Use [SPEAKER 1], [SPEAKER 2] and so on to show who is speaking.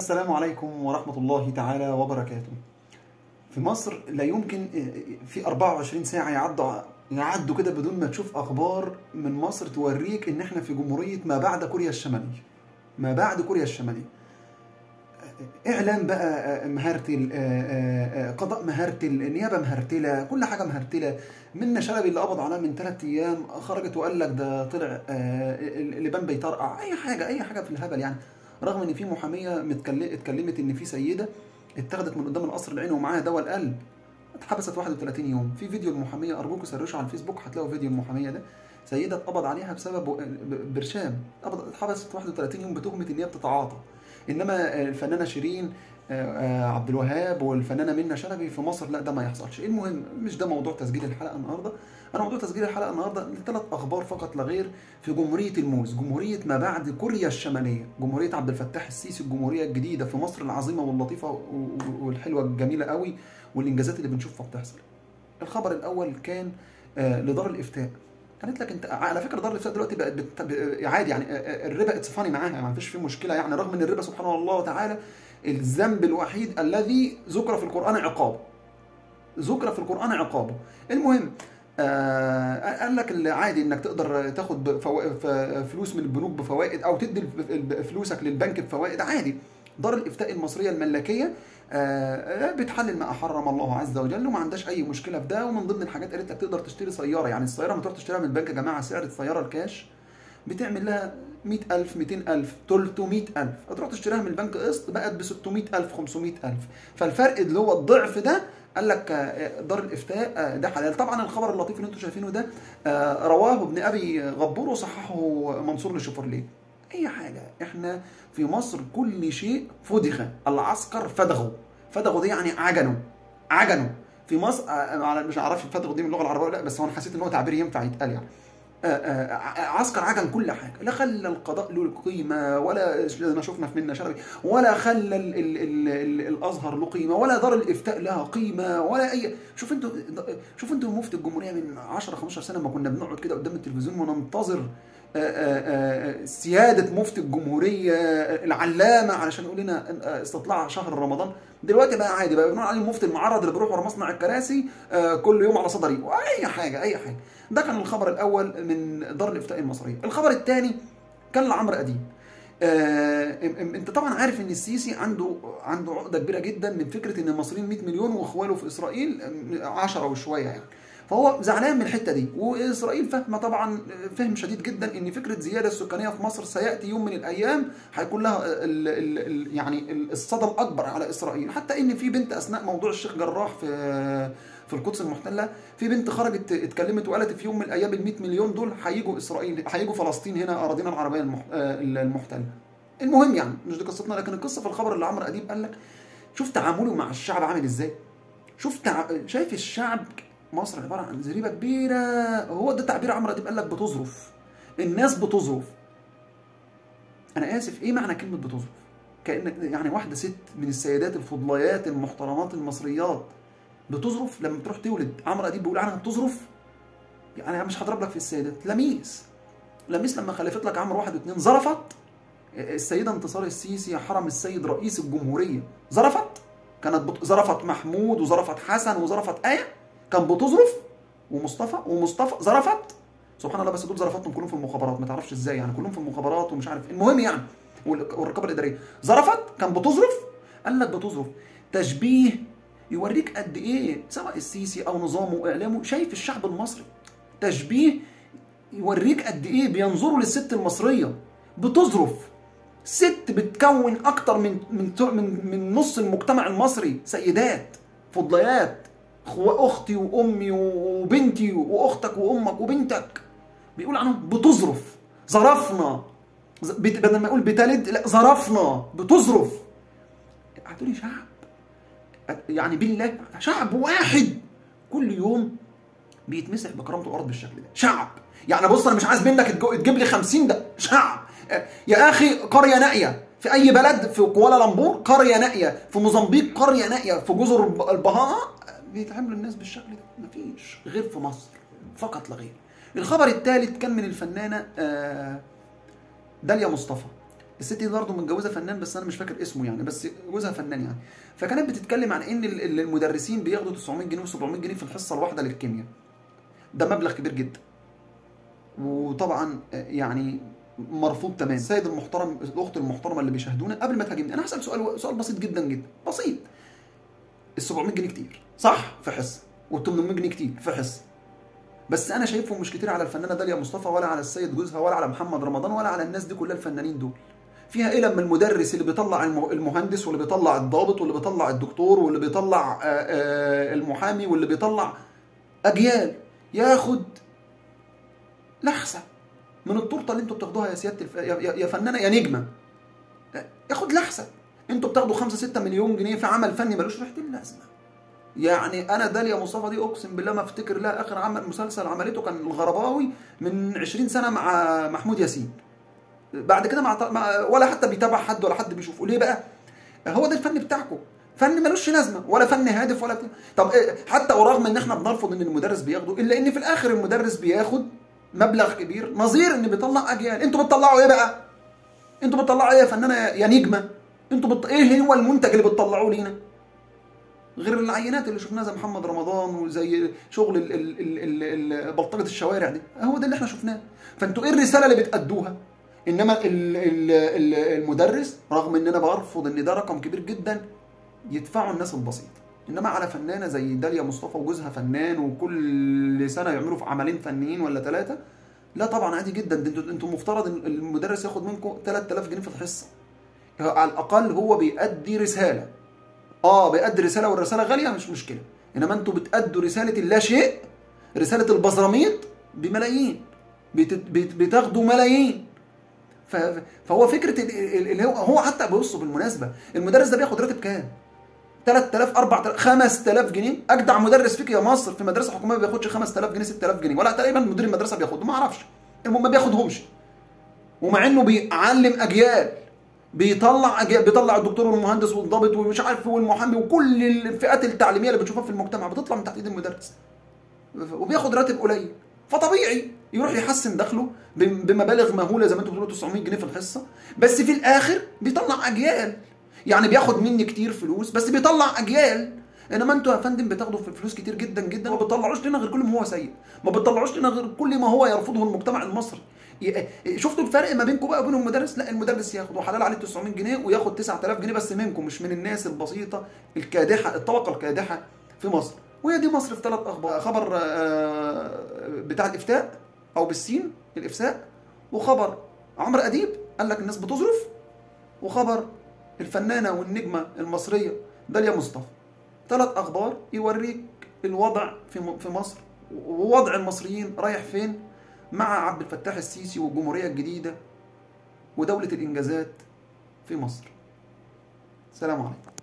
[SPEAKER 1] السلام عليكم ورحمة الله تعالى وبركاته. في مصر لا يمكن في 24 ساعة يعدوا يعدوا كده بدون ما تشوف أخبار من مصر توريك إن إحنا في جمهورية ما بعد كوريا الشمالية. ما بعد كوريا الشمالية. إعلام بقى مهرتل قضاء مهرتل نيابة مهرتلة كل حاجة مهرتلة منا شلبي اللي قبض عليها من ثلاث أيام خرجت وقال لك ده طلع اللبان بيطرقع أي حاجة أي حاجة في الهبل يعني رغم ان في محاميه متكلم اتكلمت ان في سيده اتخذت من قدام القصر العيني ومعاها دواء القلب اتحبست 31 يوم في فيديو المحاميه ارجوكم سرشوا على الفيسبوك هتلاقوا فيديو المحاميه ده سيده اتقبض عليها بسبب برشام اتحبست 31 يوم بتهمه ان هي بتتعاطى انما الفنانه شيرين عبد الوهاب والفنانه منى شلبي في مصر لا ده ما يحصلش المهم مش ده موضوع تسجيل الحلقه النهارده انا موضوع تسجيل الحلقه النهارده ثلاث اخبار فقط لا غير في جمهوريه الموز جمهوريه ما بعد كوريا الشماليه جمهوريه عبد الفتاح السيسي الجمهوريه الجديده في مصر العظيمه واللطيفه والحلوه الجميله قوي والانجازات اللي بنشوفها بتحصل الخبر الاول كان لدار الافتاء قالت لك انت على فكره دار الافتاء دلوقتي بقت بت... عادي يعني الربا اتصفاني معاها ما فيش فيه مشكله يعني رغم ان الربا سبحان الله تعالى الذنب الوحيد الذي ذكر في القرآن عقابه ذكر في القرآن عقابه المهم آه قال لك عادي انك تقدر تاخد فلوس من البنوك بفوائد او تدي فلوسك للبنك بفوائد عادي دار الافتاء المصريه الملكيه آه بتحلل ما حرم الله عز وجل وما عندهاش اي مشكله في ده ومن ضمن الحاجات قالت لك تقدر تشتري سياره يعني السياره ما تروح تشتريها من البنك يا جماعه سعر السياره الكاش بتعمل لها 100000 200000 300000 هتروح تشتريها من البنك قسط بقت ب 600000 500000 فالفرق اللي هو الضعف ده قال لك دار الافتاء ده حلال طبعا الخبر اللطيف اللي انتم شايفينه ده رواه ابن ابي غبور وصححه منصور لشوفرليه اي حاجه احنا في مصر كل شيء فدغ العسكر فدغوا فدغوا دي يعني عجنوا عجنوا في مصر انا مش عارف فدغوا دي من اللغه العربيه لا بس هو انا حسيت ان هو تعبير ينفع يتقال يعني عسكر عجن كل حاجه لا خلى القضاء له قيمه ولا زي ما شفنا في منى شلبي ولا خلى ال ال ال ال الازهر له قيمه ولا دار الافتاء لها قيمه ولا اي شوف انتوا شوف انتوا مفتي الجمهوريه من 10 15 سنه ما كنا بنقعد كده قدام التلفزيون وننتظر سياده مفتي الجمهوريه العلامه علشان يقول لنا استطلاع شهر رمضان دلوقتي بقى عادي بقى بنقول عليه المفتي المعرض اللي بيروح ورا مصنع الكراسي كل يوم على صدري واي حاجه اي حاجه ده كان الخبر الاول من دار الافتاء المصريه الخبر الثاني كان لعمرو اديب آه انت طبعا عارف ان السيسي عنده عنده عقده كبيره جدا من فكره ان المصريين 100 مليون واخواله في اسرائيل 10 وشويه يعني فهو زعلان من الحته دي واسرائيل فاهمه طبعا فهم شديد جدا ان فكره زياده السكانيه في مصر سياتي يوم من الايام هيكون لها ال ال يعني الصدى الاكبر على اسرائيل حتى ان في بنت اثناء موضوع الشيخ جراح في في القدس المحتله في بنت خرجت اتكلمت وقالت في يوم من الايام ال 100 مليون دول هيجوا اسرائيل هيجوا فلسطين هنا اراضينا العربيه المحتله المهم يعني مش دي قصتنا لكن القصه في الخبر اللي عمرو اديب قال لك شوف تعامله مع الشعب عامل ازاي شوف تع... شايف الشعب مصر عباره عن زريبه كبيره هو ده تعبير عمرو اديب قال لك بتظرف الناس بتظرف انا اسف ايه معنى كلمه بتظرف كان يعني واحده ست من السيدات الفضليات المحترمات المصريات بتظرف لما بتروح تولد عمرو اديب بيقول عنها بتظرف يعني انا مش هضرب لك في السيدات لميس لميس لما خلفت لك عمرو واحد واثنين ظرفت السيده انتصار السيسي حرم السيد رئيس الجمهوريه ظرفت كانت بت... ظرفت محمود وظرفت حسن وظرفت ايه كان بتظرف ومصطفى ومصطفى ظرفت سبحان الله بس دول ظرفتهم كلهم في المخابرات ما تعرفش ازاي يعني كلهم في المخابرات ومش عارف المهم يعني والرقابه الاداريه ظرفت كان بتظرف قال لك بتظرف تشبيه يوريك قد ايه سواء السيسي او نظامه واعلامه شايف الشعب المصري تشبيه يوريك قد ايه بينظروا للست المصريه بتظرف ست بتكون اكتر من من من, من نص المجتمع المصري سيدات فضليات اختي وامي وبنتي واختك وامك وبنتك بيقول عنهم بتظرف ظرفنا بدل ما يقول بتلد لا ظرفنا بتظرف هتقولي شعب يعني بالله شعب واحد كل يوم بيتمسح بكرامته الارض بالشكل ده شعب يعني بص انا مش عايز منك تجيب لي 50 ده شعب يا اخي قريه نائيه في اي بلد في كوالالمبور قريه نائيه في موزمبيق قريه نائيه في جزر البهاما بيتعاملوا الناس بالشكل ده مفيش غير في مصر فقط لا غير الخبر الثالث كان من الفنانه داليا مصطفى الست دي برضه متجوزه فنان بس انا مش فاكر اسمه يعني بس جوزها فنان يعني فكانت بتتكلم عن ان ال- ال- المدرسين بياخدوا 900 جنيه و700 جنيه في الحصه الواحده للكيمياء ده مبلغ كبير جدا وطبعا آه، يعني مرفوض تماما السيد المحترم الاخت المحترمه اللي بيشاهدونا قبل ما تهاجمني انا هسال سؤال سؤال بسيط جدا جدا بسيط ال 700 جنيه كتير صح في حصه وال 800 جنيه كتير في حصه بس انا شايفهم مش كتير على الفنانه داليا مصطفى ولا على السيد جوزها ولا على محمد رمضان ولا على الناس دي كلها الفنانين دول فيها ايه لما المدرس اللي بيطلع الم- المهندس واللي بيطلع الضابط واللي بيطلع الدكتور واللي بيطلع آه، آه، المحامي واللي بيطلع اجيال ياخد لحظه من التورته اللي انتوا بتاخدوها يا سياده الف... يا, يا يا فنانه يا نجمه ياخد لحظه انتوا بتاخدوا 5 6 مليون جنيه في عمل فني ملوش ريحه اللازمه يعني انا داليا مصطفى دي اقسم بالله ما افتكر لها اخر عمل مسلسل عملته كان الغرباوي من 20 سنه مع محمود ياسين بعد كده مع, مع ولا حتى بيتابع حد ولا حد بيشوفه ليه بقى هو ده الفن بتاعكم فن ملوش لازمه ولا فن هادف ولا بتاع. طب إيه حتى ورغم ان احنا بنرفض ان المدرس بياخده الا ان في الاخر المدرس بياخد مبلغ كبير نظير ان بيطلع اجيال انتوا بتطلعوا ايه بقى انتوا بتطلعوا ايه يا فنانه يا نجمه انتوا بت... ايه هو المنتج اللي بتطلعوه لينا غير العينات اللي شفناها زي محمد رمضان وزي شغل ال ال ال ال ال بلطجه الشوارع دي هو ده اللي احنا شفناه فانتوا ايه الرساله اللي بتأدوها انما ال ال ال المدرس رغم ان انا برفض ان ده رقم كبير جدا يدفعوا الناس البسيطه انما على فنانه زي داليا مصطفى وجوزها فنان وكل سنه يعملوا في عملين فنيين ولا ثلاثه لا طبعا عادي جدا ده انتوا انتوا مفترض ان المدرس ياخد منكم 3000 جنيه في الحصه على الاقل هو بيأدي رساله اه بيأدي رساله والرساله غاليه مش مشكله انما انتوا بتأدوا رساله اللا شيء رساله البزراميط بملايين بت- بت- بتاخدوا ملايين ف- فهو فكره ال- ال- اللي هو هو حتى بصوا بالمناسبه المدرس ده بياخد راتب كام؟ 3000 4000 5000 جنيه اجدع مدرس فيك يا مصر في مدرسه حكوميه ما بياخدش 5000 جنيه 6000 جنيه ولا تقريبا مدير المدرسه بياخده ما اعرفش المهم ما بياخدهمش ومع انه بيعلم اجيال بيطلع أجيال بيطلع الدكتور والمهندس والضابط ومش عارف والمحامي وكل الفئات التعليميه اللي بتشوفها في المجتمع بتطلع من تحت ايد المدرس وبياخد راتب قليل فطبيعي يروح يحسن دخله بم- بمبالغ مهوله زي ما انتم بتقولوا 900 جنيه في الحصه بس في الاخر بيطلع اجيال يعني بياخد مني كتير فلوس بس بيطلع اجيال انما انتوا يا فندم بتاخدوا في فلوس كتير جدا جدا ما بتطلعوش لنا غير كل ما هو سيء ما بتطلعوش لنا غير كل ما هو يرفضه المجتمع المصري ي- شفتوا الفرق ما بينكم بقى وبين المدرس لا المدرس ياخد وحلال عليه 900 جنيه وياخد 9000 جنيه بس منكم مش من الناس البسيطه الكادحه الطبقه الكادحه في مصر وهي دي مصر في ثلاث اخبار خبر آه، بتاع الافتاء او بالسين الافساء وخبر عمرو اديب قال لك الناس بتظرف وخبر الفنانه والنجمه المصريه داليا مصطفى ثلاث اخبار يوريك الوضع في م- في مصر ووضع المصريين رايح فين مع عبد الفتاح السيسي والجمهوريه الجديده ودوله الانجازات في مصر سلام عليكم